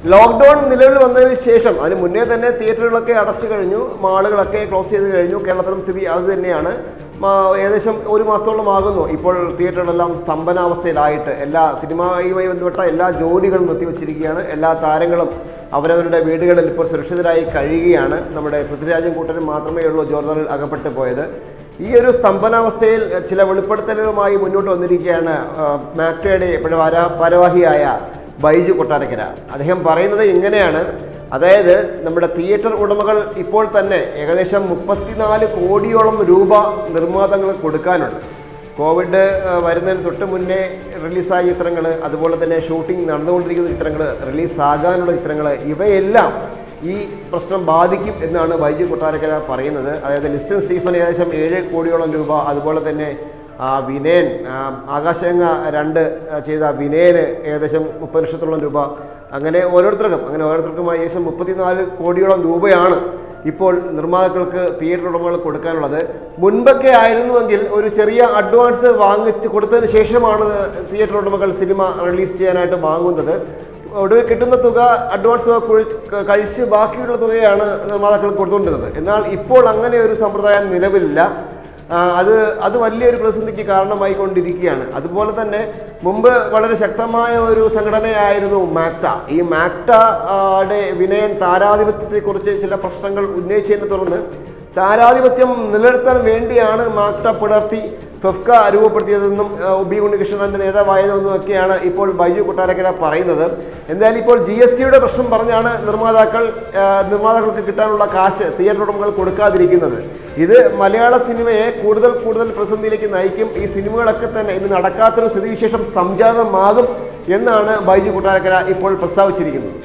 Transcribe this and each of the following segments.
lockdown നിലവിൽ വന്നതിന് ശേഷം അതിന് മുന്നേ തന്നെ തിയേറ്ററുകളൊക്കെ അടച്ചു കഴിഞ്ഞു മാളുകളൊക്കെ ക്ലോസ് ചെയ്ത് കഴിഞ്ഞു കേരളത്തിലും സ്ഥിതി അത് തന്നെയാണ് മാ- ഏകദേശം ഒരു മാസത്തോളം ആകുന്നു ഇപ്പോൾ തിയേറ്ററുകളെല്ലാം സ്തംഭനാവസ്ഥയിലായിട്ട് എല്ലാ സിനിമയുമായി ബന്ധപ്പെട്ട എല്ലാ ജോലികളും നിർത്തിവെച്ചിരിക്കുകയാണ് എല്ലാ താരങ്ങളും അവരവരുടെ വീടുകളിൽ ഇപ്പോൾ സുരക്ഷിതരായി കഴിയുകയാണ് നമ്മുടെ പൃഥ്വിരാജും കൂട്ടരും മാത്രമേ ഉള്ളൂ ജോർദാനിൽ അകപ്പെട്ടു പോയത് ഈ ഒരു സ്തംഭനാവസ്ഥയിൽ ചില വെളിപ്പെടുത്തലുകളുമായി മുന്നോട്ട് വന്നിരിക്കുകയാണ് ആ, മാക്ടയുടെ ഇപ്പോഴും ഭാര- ഭാരവാഹിയായ ബൈജു കൊട്ടാരക്കര അദ്ദേഹം പറയുന്നത് ഇങ്ങനെയാണ് അതായത് നമ്മുടെ തിയേറ്റർ ഉടമകൾ ഇപ്പോൾ തന്നെ ഏകദേശം മുപ്പത്തിനാല് കോടിയോളം രൂപ നിർമ്മാതാക്കൾക്ക് കൊടുക്കാനുണ്ട് കോവിഡ് ആ, വരുന്നതിന് തൊട്ട് മുന്നേ റിലീസായ ചിത്രങ്ങൾ അതുപോലെ തന്നെ ഷൂട്ടിംഗ് നടന്നുകൊണ്ടിരിക്കുന്ന ചിത്രങ്ങൾ റിലീസാകാനുള്ള ചിത്രങ്ങൾ ഇവയെല്ലാം ഈ പ്രശ്നം ബാധിക്കും എന്നാണ് ബൈജു കൊട്ടാരക്കര പറയുന്നത് അതായത് ലിസ്റ്റൻ സ്റ്റീഫൻ ഏകദേശം ഏഴ് കോടിയോളം രൂപ അതുപോലെ തന്നെ ആ, വിനയൻ ആ, ആകാശഗംഗ രണ്ട് ആ, ചെയ്ത വിനയന് ഏകദേശം മുപ്പത് ലക്ഷത്തോളം രൂപ അങ്ങനെ ഓരോരുത്തർക്കും അങ്ങനെ ഓരോരുത്തർക്കും ഏകദേശം മുപ്പത്തിനാല് കോടിയോളം രൂപയാണ് ഇപ്പോൾ നിർമ്മാതാക്കൾക്ക് തിയേറ്റർ ഉടമകൾ കൊടുക്കാനുള്ളത് മുൻപൊക്കെ ആയിരുന്നുവെങ്കിൽ ഒരു ചെറിയ അഡ്വാൻസ് വാങ്ങിച്ച് കൊടുത്തതിന് ശേഷമാണ് തിയേറ്റർ ഉടമകൾ സിനിമ റിലീസ് ചെയ്യാനായിട്ട് വാങ്ങുന്നത് ഒടുവിൽ കിട്ടുന്ന തുക അഡ്വാൻസ് തുക കുഴി- കഴിച്ച് ബാക്കിയുള്ള തുകയാണ് നിർമ്മാതാക്കൾ കൊടുത്തുകൊണ്ടിരുന്നത് എന്നാൽ ഇപ്പോൾ അങ്ങനെ ഒരു സമ്പ്രദായം നിലവിലില്ല ആ, അത് അത് വലിയൊരു പ്രതിസന്ധിക്ക് കാരണമായി കൊണ്ടിരിക്കുകയാണ് അതുപോലെ തന്നെ മുമ്പ് വളരെ ശക്തമായ ഒരു സംഘടനയായിരുന്നു മാക്ട ഈ മാക്ടയുടെ വിനയൻ താരാധിപത്യത്തെക്കുറിച്ച് ചില പ്രശ്നങ്ങൾ ഉന്നയിച്ചതിനെ തുടർന്ന് താരാധിപത്യം നിലനിർത്താൻ വേണ്ടിയാണ് മാക്ട പുലർത്തി ഫെഫ്ക രൂപപ്പെടുത്തിയതെന്നും ആ, ബി ഉണ്ണികൃഷ്ണന്റെ നേതാവായതെന്നും ഒക്കെയാണ് ഇപ്പോൾ ബൈജു കൊട്ടാരക്കര പറയുന്നത് എന്തായാലും ഇപ്പോൾ ജി എസ് ടിയുടെ പ്രശ്നം പറഞ്ഞാണ് നിർമ്മാതാക്കൾ ആ, നിർമ്മാതാക്കൾക്ക് കിട്ടാനുള്ള കാശ് തിയേറ്റർ ഉടമകൾ കൊടുക്കാതിരിക്കുന്നത് ഇത് മലയാള സിനിമയെ കൂടുതൽ കൂടുതൽ പ്രതിസന്ധിയിലേക്ക് നയിക്കും ഈ സിനിമകളൊക്കെ തന്നെ ഇനി നടക്കാത്തൊരു സ്ഥിതിവിശേഷം സംജാതമാകും എന്നാണ് ബൈജു കൊട്ടാരക്കര ഇപ്പോൾ പ്രസ്താവിച്ചിരിക്കുന്നത്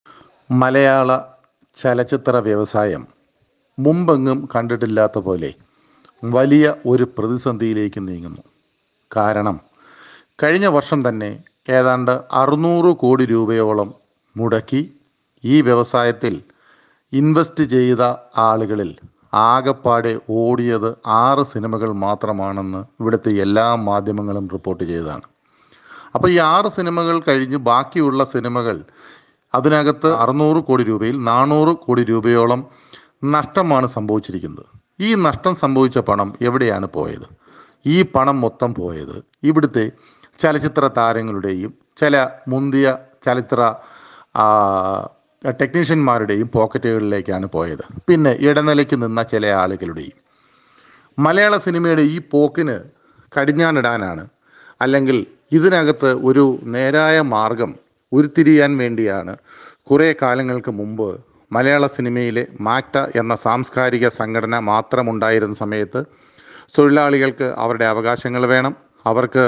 മലയാള ചലച്ചിത്ര വ്യവസായം മുമ്പെങ്ങും കണ്ടിട്ടില്ലാത്ത പോലെ വലിയ ഒരു പ്രതിസന്ധിയിലേക്ക് നീങ്ങുന്നു കാരണം കഴിഞ്ഞ വർഷം തന്നെ ഏതാണ്ട് അറുന്നൂറ് കോടി രൂപയോളം മുടക്കി ഈ വ്യവസായത്തിൽ ഇൻവെസ്റ്റ് ചെയ്ത ആളുകളിൽ ആകപ്പാടെ ഓടിയത് ആറ് സിനിമകൾ മാത്രമാണെന്ന് ഇവിടുത്തെ എല്ലാ മാധ്യമങ്ങളും റിപ്പോർട്ട് ചെയ്തതാണ് അപ്പോൾ ഈ ആറ് സിനിമകൾ കഴിഞ്ഞ് ബാക്കിയുള്ള സിനിമകൾ അതിനകത്ത് അറുന്നൂറ് കോടി രൂപയിൽ നാനൂറ് കോടി രൂപയോളം നഷ്ടമാണ് സംഭവിച്ചിരിക്കുന്നത് ഈ നഷ്ടം സംഭവിച്ച പണം എവിടെയാണ് പോയത് ഈ പണം മൊത്തം പോയത് ഇവിടുത്തെ ചലച്ചിത്ര താരങ്ങളുടെയും ചില മുന്തിയ ചലച്ചിത്ര ആ, ടെക്നീഷ്യന്മാരുടെയും പോക്കറ്റുകളിലേക്കാണ് പോയത് പിന്നെ ഇടനിലയ്ക്ക് നിന്ന ചില ആളുകളുടെയും മലയാള സിനിമയുടെ ഈ പോക്കിന് കടിഞ്ഞാണിടാനാണ് അല്ലെങ്കിൽ ഇതിനകത്ത് ഒരു നേരായ മാർഗം ഉരുത്തിരിയാൻ വേണ്ടിയാണ് കുറേ കാലങ്ങൾക്ക് മുമ്പ് മലയാള സിനിമയിലെ മാക്ട എന്ന സാംസ്കാരിക സംഘടന മാത്രമുണ്ടായിരുന്ന സമയത്ത് തൊഴിലാളികൾക്ക് അവരുടെ അവകാശങ്ങൾ വേണം അവർക്ക്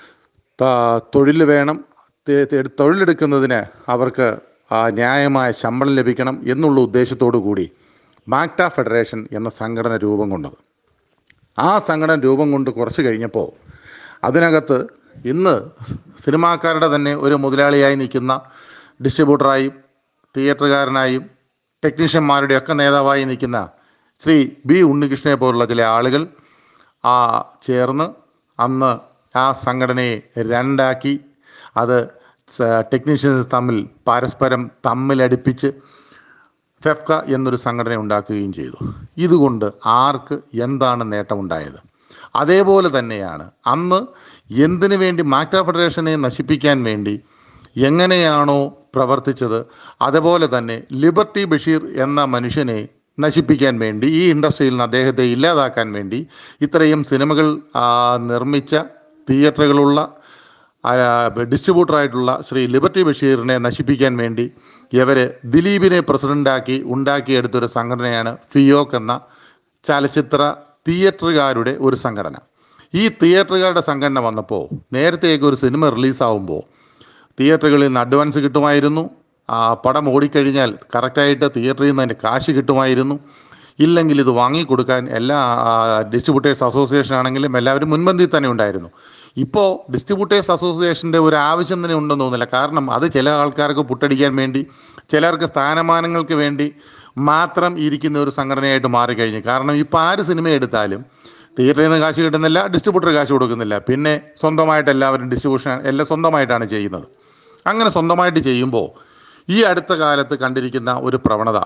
ത- തൊഴിൽ വേണം തെ- തെ- തൊഴിലെടുക്കുന്നതിന് അവർക്ക് ആ, ന്യായമായ ശമ്പളം ലഭിക്കണം എന്നുള്ള ഉദ്ദേശത്തോടു കൂടി മാക്ട ഫെഡറേഷൻ എന്ന സംഘടന രൂപം കൊണ്ടത് ആ സംഘടന രൂപം കൊണ്ട് കുറച്ച് കഴിഞ്ഞപ്പോൾ അതിനകത്ത് ഇന്ന് സിനിമാക്കാരുടെ തന്നെ ഒരു മുതലാളിയായി നിൽക്കുന്ന ഡിസ്ട്രിബ്യൂട്ടറായും തിയേറ്ററുകാരനായും ടെക്നീഷ്യന്മാരുടെയൊക്കെ നേതാവായി നിൽക്കുന്ന ശ്രീ ബി ഉണ്ണികൃഷ്ണനെ പോലുള്ള ചില ആളുകൾ ആ ചേർന്ന് അന്ന് ആ സംഘടനയെ രണ്ടാക്കി അത് ടെക്നീഷ്യൻസ് തമ്മിൽ പരസ്പരം തമ്മിലടിപ്പിച്ച് ഫെഫ്ക എന്നൊരു സംഘടന ഉണ്ടാക്കുകയും ചെയ്തു ഇതുകൊണ്ട് ആർക്ക് എന്താണ് നേട്ടമുണ്ടായത് അതേപോലെ തന്നെയാണ് അന്ന് എന്തിനു വേണ്ടി മാക്ട ഫെഡറേഷനെ നശിപ്പിക്കാൻ വേണ്ടി എങ്ങനെയാണോ പ്രവർത്തിച്ചത് അതുപോലെ തന്നെ ലിബർട്ടി ബഷീർ എന്ന മനുഷ്യനെ നശിപ്പിക്കാൻ വേണ്ടി ഈ ഇൻഡസ്ട്രിയിൽ നിന്ന് അദ്ദേഹത്തെ ഇല്ലാതാക്കാൻ വേണ്ടി ഇത്രയും സിനിമകൾ ആ, നിർമ്മിച്ച തിയേറ്ററുകളുള്ള ആ, ഡിസ്ട്രിബ്യൂട്ടറായിട്ടുള്ള ശ്രീ ലിബർട്ടി ബഷീറിനെ നശിപ്പിക്കാൻ വേണ്ടി ഇവർ ദിലീപിനെ പ്രസിഡൻ്റാക്കി ഉണ്ടാക്കിയെടുത്തൊരു സംഘടനയാണ് ഫിയോക്ക് എന്ന ചലച്ചിത്ര തിയേറ്ററുകാരുടെ ഒരു സംഘടന ഈ തിയേറ്ററുകാരുടെ സംഘടന വന്നപ്പോൾ നേരത്തെയൊക്കെ ഒരു സിനിമ റിലീസാവുമ്പോൾ തിയേറ്ററുകളിൽ നിന്ന് അഡ്വാൻസ് കിട്ടുമായിരുന്നു ആ പടം ഓടിക്കഴിഞ്ഞാൽ കറക്റ്റായിട്ട് തിയേറ്ററിൽ നിന്ന് അതിൻ്റെ കാശ് കിട്ടുമായിരുന്നു ഇല്ലെങ്കിൽ ഇത് വാങ്ങിക്കൊടുക്കാൻ എല്ലാ ഡിസ്ട്രിബ്യൂട്ടേഴ്സ് അസോസിയേഷൻ ആണെങ്കിലും എല്ലാവരും മുൻപന്തിയിൽ തന്നെ ഉണ്ടായിരുന്നു ഇപ്പോൾ ഡിസ്ട്രിബ്യൂട്ടേഴ്സ് അസോസിയേഷൻ്റെ ഒരു ആവശ്യം തന്നെ ഉണ്ടെന്ന് തോന്നുന്നില്ല കാരണം അത് ചില ആൾക്കാർക്ക് പുട്ടടിക്കാൻ വേണ്ടി ചിലർക്ക് സ്ഥാനമാനങ്ങൾക്ക് വേണ്ടി മാത്രം ഇരിക്കുന്ന ഒരു സംഘടനയായിട്ട് മാറിക്കഴിഞ്ഞു കാരണം ഇപ്പോൾ ആര് സിനിമ എടുത്താലും തിയേറ്ററിൽ നിന്ന് കാശ് കിട്ടുന്നില്ല ഡിസ്ട്രിബ്യൂട്ടർ കാശ് കൊടുക്കുന്നില്ല പിന്നെ സ്വന്തമായിട്ട് എല്ലാവരും ഡിസ്ട്രിബ്യൂഷൻ എല്ലാം സ്വന്തമായിട്ടാണ് ചെയ്യുന്നത് അങ്ങനെ സ്വന്തമായിട്ട് ചെയ്യുമ്പോൾ ഈ അടുത്ത കാലത്ത് കണ്ടിരിക്കുന്ന ഒരു പ്രവണത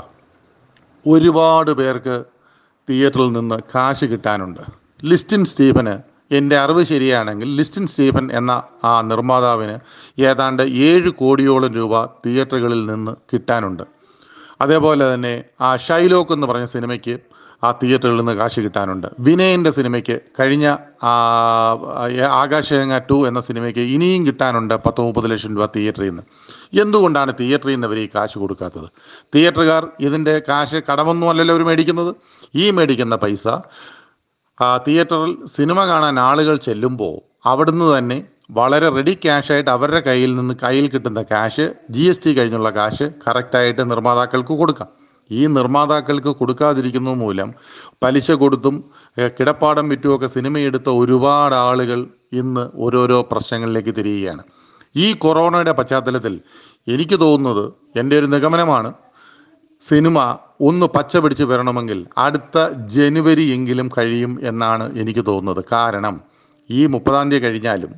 ഒരുപാട് പേർക്ക് തിയേറ്ററിൽ നിന്ന് കാശ് കിട്ടാനുണ്ട് ലിസ്റ്റിൻ സ്റ്റീഫന് എൻ്റെ അറിവ് ശരിയാണെങ്കിൽ ലിസ്റ്റിൻ സ്റ്റീഫൻ എന്ന ആ നിർമ്മാതാവിന് ഏതാണ്ട് ഏഴ് കോടിയോളം രൂപ തിയേറ്ററുകളിൽ നിന്ന് കിട്ടാനുണ്ട് അതേപോലെ തന്നെ ആ ഷൈലോക്ക് എന്ന് പറഞ്ഞ സിനിമയ്ക്ക് ആ തിയേറ്ററിൽ നിന്ന് കാശ് കിട്ടാനുണ്ട് വിനയൻ്റെ സിനിമയ്ക്ക് കഴിഞ്ഞ ആ, ആകാശഗംഗ ടു എന്ന സിനിമയ്ക്ക് ഇനിയും കിട്ടാനുണ്ട് പത്ത് മുപ്പത് ലക്ഷം രൂപ തിയേറ്ററിൽ നിന്ന് എന്തുകൊണ്ടാണ് തിയേറ്ററിൽ നിന്ന് ഇവർ ഈ കാശ് കൊടുക്കാത്തത് തിയേറ്ററുകാർ ഇതിൻ്റെ കാശ് കടമൊന്നും അല്ലല്ലോ അവർ മേടിക്കുന്നത് ഈ മേടിക്കുന്ന പൈസ ആ തിയേറ്ററിൽ സിനിമ കാണാൻ ആളുകൾ ചെല്ലുമ്പോൾ അവിടുന്ന് തന്നെ വളരെ റെഡി ക്യാഷായിട്ട് അവരുടെ കയ്യിൽ നിന്ന് കയ്യിൽ കിട്ടുന്ന ക്യാഷ് ജി എസ് ടി കഴിഞ്ഞുള്ള കാശ് കറക്റ്റായിട്ട് നിർമ്മാതാക്കൾക്ക് കൊടുക്കാം ഈ നിർമ്മാതാക്കൾക്ക് കൊടുക്കാതിരിക്കുന്നത് മൂലം പലിശ കൊടുത്തും ഏ, കിടപ്പാടം വിറ്റുമൊക്കെ സിനിമയെടുത്ത ഒരുപാട് ആളുകൾ ഇന്ന് ഓരോരോ പ്രശ്നങ്ങളിലേക്ക് തിരിയുകയാണ് ഈ കൊറോണയുടെ പശ്ചാത്തലത്തിൽ എനിക്ക് തോന്നുന്നത് എൻ്റെ ഒരു നിഗമനമാണ് സിനിമ ഒന്ന് പച്ച പിടിച്ച് വരണമെങ്കിൽ അടുത്ത ജനുവരി എങ്കിലും കഴിയും എന്നാണ് എനിക്ക് തോന്നുന്നത് കാരണം ഈ മുപ്പതാം തീയതി കഴിഞ്ഞാലും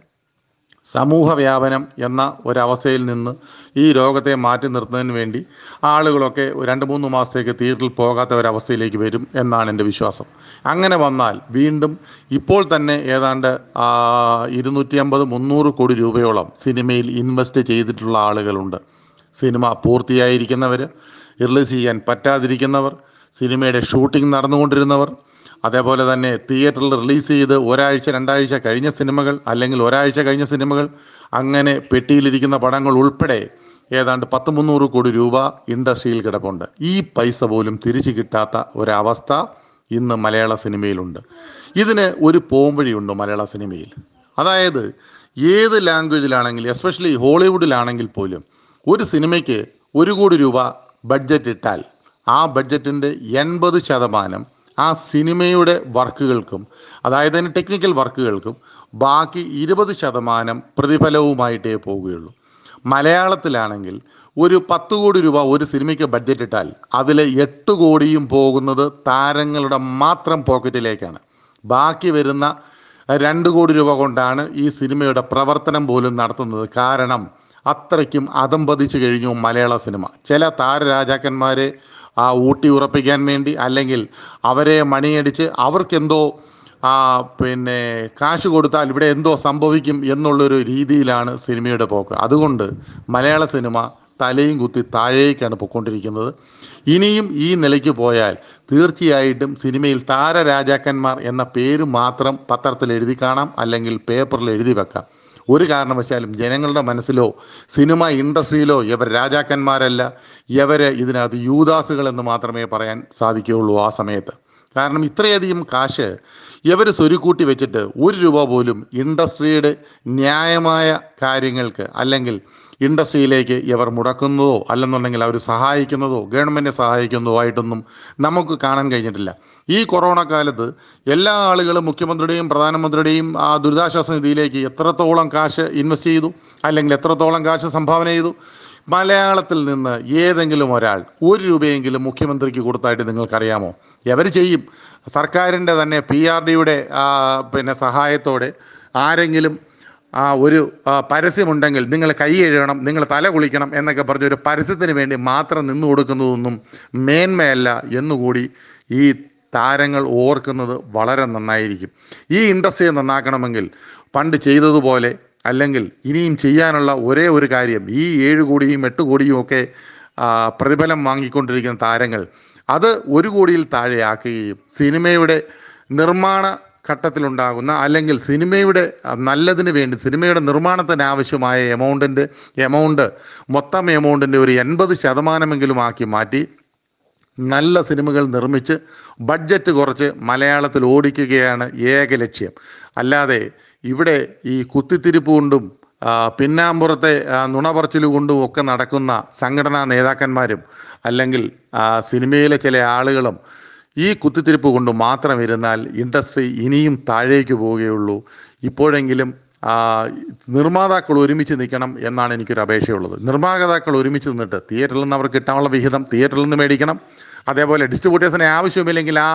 സമൂഹ വ്യാപനം എന്ന ഒരവസ്ഥയിൽ നിന്ന് ഈ രോഗത്തെ മാറ്റി നിർത്തുന്നതിന് വേണ്ടി ആളുകളൊക്കെ രണ്ട് മൂന്ന് മാസത്തേക്ക് തിയേറ്ററിൽ പോകാത്ത ഒരവസ്ഥയിലേക്ക് വരും എന്നാണ് എൻ്റെ വിശ്വാസം അങ്ങനെ വന്നാൽ വീണ്ടും ഇപ്പോൾ തന്നെ ഏതാണ്ട് ആ, ഇരുന്നൂറ്റി അമ്പത് മുന്നൂറ് കോടി രൂപയോളം സിനിമയിൽ ഇൻവെസ്റ്റ് ചെയ്തിട്ടുള്ള ആളുകളുണ്ട് സിനിമ പൂർത്തിയായിരിക്കുന്നവർ റിലീസ് ചെയ്യാൻ പറ്റാതിരിക്കുന്നവർ സിനിമയുടെ ഷൂട്ടിംഗ് നടന്നുകൊണ്ടിരുന്നവർ അതേപോലെ തന്നെ തിയേറ്ററിൽ റിലീസ് ചെയ്ത് ഒരാഴ്ച രണ്ടാഴ്ച കഴിഞ്ഞ സിനിമകൾ അല്ലെങ്കിൽ ഒരാഴ്ച കഴിഞ്ഞ സിനിമകൾ അങ്ങനെ പെട്ടിയിലിരിക്കുന്ന പടങ്ങൾ ഉൾപ്പെടെ ഏതാണ്ട് പത്ത് മുന്നൂറ് കോടി രൂപ ഇൻഡസ്ട്രിയിൽ കിടപ്പുണ്ട് ഈ പൈസ പോലും തിരിച്ചു കിട്ടാത്ത ഒരവസ്ഥ ഇന്ന് മലയാള സിനിമയിലുണ്ട് ഇതിന് ഒരു പോംവഴിയുണ്ട് മലയാള സിനിമയിൽ അതായത് ഏത് ലാംഗ്വേജിലാണെങ്കിലും എസ്പെഷ്യലി ഹോളിവുഡിലാണെങ്കിൽ പോലും ഒരു സിനിമയ്ക്ക് ഒരു കോടി രൂപ ബഡ്ജറ്റ് ഇട്ടാൽ ആ ബഡ്ജറ്റിൻ്റെ എൺപത് ശതമാനം ആ സിനിമയുടെ വർക്കുകൾക്കും അതായത് അതിന് ടെക്നിക്കൽ വർക്കുകൾക്കും ബാക്കി ഇരുപത് ശതമാനം പ്രതിഫലവുമായിട്ടേ പോവുകയുള്ളൂ മലയാളത്തിലാണെങ്കിൽ ഒരു പത്ത് കോടി രൂപ ഒരു സിനിമയ്ക്ക് ബഡ്ജറ്റ് ഇട്ടാൽ അതിൽ എട്ട് കോടിയും പോകുന്നത് താരങ്ങളുടെ മാത്രം പോക്കറ്റിലേക്കാണ് ബാക്കി വരുന്ന രണ്ട് കോടി രൂപ കൊണ്ടാണ് ഈ സിനിമയുടെ പ്രവർത്തനം പോലും നടത്തുന്നത് കാരണം അത്രയ്ക്കും അതമ്പതിച്ചു കഴിഞ്ഞു മലയാള സിനിമ ചില താരരാജാക്കന്മാരെ ആ ഊട്ടി ഉറപ്പിക്കാൻ വേണ്ടി അല്ലെങ്കിൽ അവരെ മണിയടിച്ച് അവർക്കെന്തോ ആ പിന്നെ കാശ് കൊടുത്താൽ ഇവിടെ എന്തോ സംഭവിക്കും എന്നുള്ളൊരു രീതിയിലാണ് സിനിമയുടെ പോക്ക് അതുകൊണ്ട് മലയാള സിനിമ തലയും കുത്തി താഴേക്കാണ് പൊയ്ക്കൊണ്ടിരിക്കുന്നത് ഇനിയും ഈ നിലയ്ക്ക് പോയാൽ തീർച്ചയായിട്ടും സിനിമയിൽ താരരാജാക്കന്മാർ എന്ന പേര് മാത്രം പത്രത്തിൽ എഴുതി കാണാം അല്ലെങ്കിൽ പേപ്പറിൽ എഴുതി വെക്കാം ഒരു കാരണവശാലും ജനങ്ങളുടെ മനസ്സിലോ സിനിമ ഇൻഡസ്ട്രിയിലോ ഇവർ രാജാക്കന്മാരല്ല ഇവര് ഇതിനകത്ത് യൂദാസുകൾ എന്ന് മാത്രമേ പറയാൻ സാധിക്കുകയുള്ളൂ ആ സമയത്ത് കാരണം ഇത്രയധികം കാശ് ഇവർ സ്വരുക്കൂട്ടി വെച്ചിട്ട് ഒരു രൂപ പോലും ഇൻഡസ്ട്രിയുടെ ന്യായമായ കാര്യങ്ങൾക്ക് അല്ലെങ്കിൽ ഇൻഡസ്ട്രിയിലേക്ക് ഇവർ മുടക്കുന്നതോ അല്ലെന്നുണ്ടെങ്കിൽ അവർ സഹായിക്കുന്നതോ ഗവൺമെൻറ് സഹായിക്കുന്നതോ ആയിട്ടൊന്നും നമുക്ക് കാണാൻ കഴിഞ്ഞിട്ടില്ല ഈ കൊറോണ കാലത്ത് എല്ലാ ആളുകളും മുഖ്യമന്ത്രിയുടെയും പ്രധാനമന്ത്രിയുടെയും ആ ദുരിതാശ്വാസ നിധിയിലേക്ക് എത്രത്തോളം കാശ് ഇൻവെസ്റ്റ് ചെയ്തു അല്ലെങ്കിൽ എത്രത്തോളം കാശ് സംഭാവന ചെയ്തു മലയാളത്തിൽ നിന്ന് ഏതെങ്കിലും ഒരാൾ ഒരു രൂപയെങ്കിലും മുഖ്യമന്ത്രിക്ക് കൊടുത്തായിട്ട് നിങ്ങൾക്കറിയാമോ എവർ ചെയ്യും സർക്കാരിൻ്റെ തന്നെ പി ആർ ഡിയുടെ പിന്നെ സഹായത്തോടെ ആരെങ്കിലും ആ ഒരു ആ, പരസ്യമുണ്ടെങ്കിൽ നിങ്ങൾ കൈ എഴുതണം നിങ്ങൾ തല കുളിക്കണം എന്നൊക്കെ പറഞ്ഞ ഒരു പരസ്യത്തിന് വേണ്ടി മാത്രം നിന്നു കൊടുക്കുന്നതൊന്നും മേന്മയല്ല എന്നുകൂടി ഈ താരങ്ങൾ ഓർക്കുന്നത് വളരെ നന്നായിരിക്കും ഈ ഇൻഡസ്ട്രിയെ നന്നാക്കണമെങ്കിൽ പണ്ട് ചെയ്തതുപോലെ അല്ലെങ്കിൽ ഇനിയും ചെയ്യാനുള്ള ഒരേ ഒരു കാര്യം ഈ ഏഴ് കോടിയും എട്ട് കോടിയും ഒക്കെ ആ, പ്രതിഫലം വാങ്ങിക്കൊണ്ടിരിക്കുന്ന താരങ്ങൾ അത് ഒരു കോടിയിൽ താഴെയാക്കുകയും സിനിമയുടെ നിർമ്മാണ ഘട്ടത്തിലുണ്ടാകുന്ന അല്ലെങ്കിൽ സിനിമയുടെ അഹ്, നല്ലതിന് വേണ്ടി സിനിമയുടെ നിർമ്മാണത്തിന് ആവശ്യമായ എമൗണ്ടിൻ്റെ എമൗണ്ട് മൊത്തം എമൗണ്ടിൻ്റെ ഒരു എൺപത് ശതമാനമെങ്കിലും ആക്കി മാറ്റി നല്ല സിനിമകൾ നിർമ്മിച്ച് ബഡ്ജറ്റ് കുറച്ച് മലയാളത്തിൽ ഓടിക്കുകയാണ് ഏക ലക്ഷ്യം അല്ലാതെ ഇവിടെ ഈ കുത്തിത്തിരിപ്പ് കൊണ്ടും ആ, പിന്നാമ്പുറത്തെ ആ, നുണപറച്ചിൽ കൊണ്ടും ഒക്കെ നടക്കുന്ന സംഘടനാ നേതാക്കന്മാരും അല്ലെങ്കിൽ ആ, സിനിമയിലെ ചില ആളുകളും ഈ കുത്തിത്തിരിപ്പ് കൊണ്ട് മാത്രം ഇരുന്നാൽ ഇൻഡസ്ട്രി ഇനിയും താഴേക്ക് പോവുകയുള്ളൂ ഇപ്പോഴെങ്കിലും ആ, നിർമ്മാതാക്കൾ ഒരുമിച്ച് നിൽക്കണം എന്നാണ് എനിക്കൊരു അപേക്ഷയുള്ളത് നിർമ്മാതാക്കൾ ഒരുമിച്ച് നിന്നിട്ട് തിയേറ്ററിൽ നിന്ന് അവർക്ക് കിട്ടാനുള്ള വിഹിതം തിയേറ്ററിൽ നിന്ന് മേടിക്കണം അതേപോലെ ഡിസ്ട്രിബ്യൂട്ടേഴ്സിനെ ആവശ്യമില്ലെങ്കിൽ ആ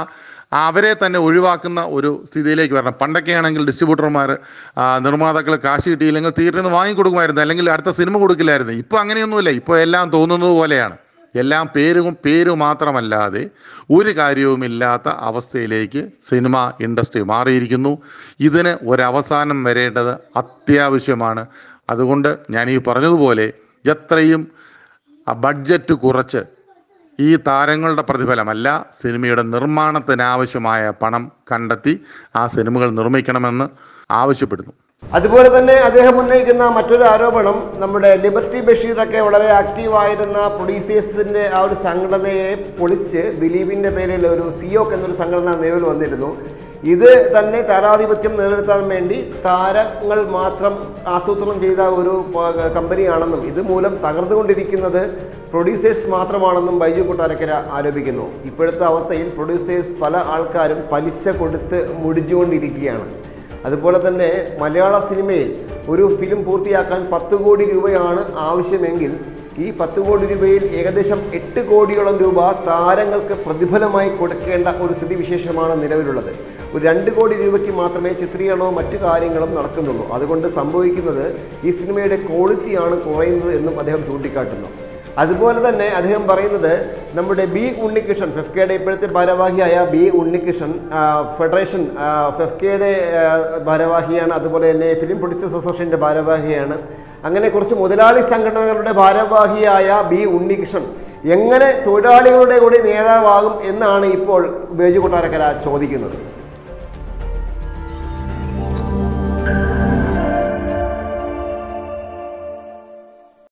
അവരെ തന്നെ ഒഴിവാക്കുന്ന ഒരു സ്ഥിതിയിലേക്ക് വരണം പണ്ടൊക്കെ ആണെങ്കിൽ ഡിസ്ട്രിബ്യൂട്ടർമാർ നിർമ്മാതാക്കൾ കാശ് കിട്ടിയില്ലെങ്കിൽ തിയേറ്ററിൽ നിന്ന് വാങ്ങിക്കൊടുക്കുമായിരുന്നു അല്ലെങ്കിൽ അടുത്ത സിനിമ കൊടുക്കില്ലായിരുന്നു ഇപ്പോൾ അങ്ങനെയൊന്നുമില്ല ഇപ്പോൾ എല്ലാം തോന്നുന്നത് പോലെയാണ് എല്ലാം പേരും പേര് മാത്രമല്ലാതെ ഒരു കാര്യവുമില്ലാത്ത അവസ്ഥയിലേക്ക് സിനിമ ഇൻഡസ്ട്രി മാറിയിരിക്കുന്നു ഇതിന് ഒരവസാനം വരേണ്ടത് അത്യാവശ്യമാണ് അതുകൊണ്ട് ഞാൻ ഈ പറഞ്ഞതുപോലെ എത്രയും ആ ബഡ്ജറ്റ് കുറച്ച് ഈ താരങ്ങളുടെ പ്രതിഫലമല്ല സിനിമയുടെ നിർമ്മാണത്തിനാവശ്യമായ പണം കണ്ടെത്തി ആ സിനിമകൾ നിർമ്മിക്കണമെന്ന് ആവശ്യപ്പെടുന്നു അതുപോലെ തന്നെ അദ്ദേഹം ഉന്നയിക്കുന്ന മറ്റൊരു ആരോപണം നമ്മുടെ ലിബർട്ടി ബഷീറൊക്കെ വളരെ ആക്റ്റീവായിരുന്ന പ്രൊഡ്യൂസേഴ്സിന്റെ ആ ഒരു സംഘടനയെ പൊളിച്ച് ദിലീപിന്റെ പേരിൽ ഒരു സിയോക്ക് എന്നൊരു സംഘടന നിലവിൽ വന്നിരുന്നു ഇത് തന്നെ താരാധിപത്യം നിലനിർത്താൻ വേണ്ടി താരങ്ങൾ മാത്രം ആസൂത്രണം ചെയ്ത ഒരു പ- കമ്പനിയാണെന്നും ഇത് മൂലം തകർന്നുകൊണ്ടിരിക്കുന്നത് പ്രൊഡ്യൂസേഴ്സ് മാത്രമാണെന്നും ബൈജു കൊട്ടാരക്കര ആരോപിക്കുന്നു ഇപ്പോഴത്തെ അവസ്ഥയിൽ പ്രൊഡ്യൂസേഴ്സ് പല ആൾക്കാരും പലിശ കൊടുത്ത് മുടിച്ചുകൊണ്ടിരിക്കുകയാണ് അതുപോലെ തന്നെ മലയാള സിനിമയിൽ ഒരു ഫിലിം പൂർത്തിയാക്കാൻ പത്ത് കോടി രൂപയാണ് ആവശ്യമെങ്കിൽ ഈ പത്ത് കോടി രൂപയിൽ ഏകദേശം എട്ട് കോടിയോളം രൂപ താരങ്ങൾക്ക് പ്രതിഫലമായി കൊടുക്കേണ്ട ഒരു സ്ഥിതിവിശേഷമാണ് നിലവിലുള്ളത് ഒരു രണ്ട് കോടി രൂപയ്ക്ക് മാത്രമേ ചിത്രീകരണവും മറ്റു കാര്യങ്ങളും നടക്കുന്നുള്ളൂ അതുകൊണ്ട് സംഭവിക്കുന്നത് ഈ സിനിമയുടെ ക്വാളിറ്റിയാണ് കുറയുന്നത് എന്നും അദ്ദേഹം ചൂണ്ടിക്കാട്ടുന്നു അതുപോലെ തന്നെ അദ്ദേഹം പറയുന്നത് നമ്മുടെ ബി ഉണ്ണികൃഷ്ണൻ ഫെഫ്കയുടെ ഇപ്പോഴത്തെ ഭാരവാഹിയായ ബി ഉണ്ണികൃഷ്ണൻ ആ, ഫെഡറേഷൻ ആ, ഫെഫ്കയുടെ ആ, ഭാരവാഹിയാണ് അതുപോലെ തന്നെ ഫിലിം പ്രൊഡ്യൂസേഴ്സ് അസോസിയേഷൻ്റെ ഭാരവാഹിയാണ് അങ്ങനെ കുറച്ച് മുതലാളി സംഘടനകളുടെ ഭാരവാഹിയായ ബി ഉണ്ണികൃഷ്ണൻ എങ്ങനെ തൊഴിലാളികളുടെ കൂടി നേതാവാകും എന്നാണ് ഇപ്പോൾ ബേജു കൊട്ടാരക്കര ചോദിക്കുന്നത്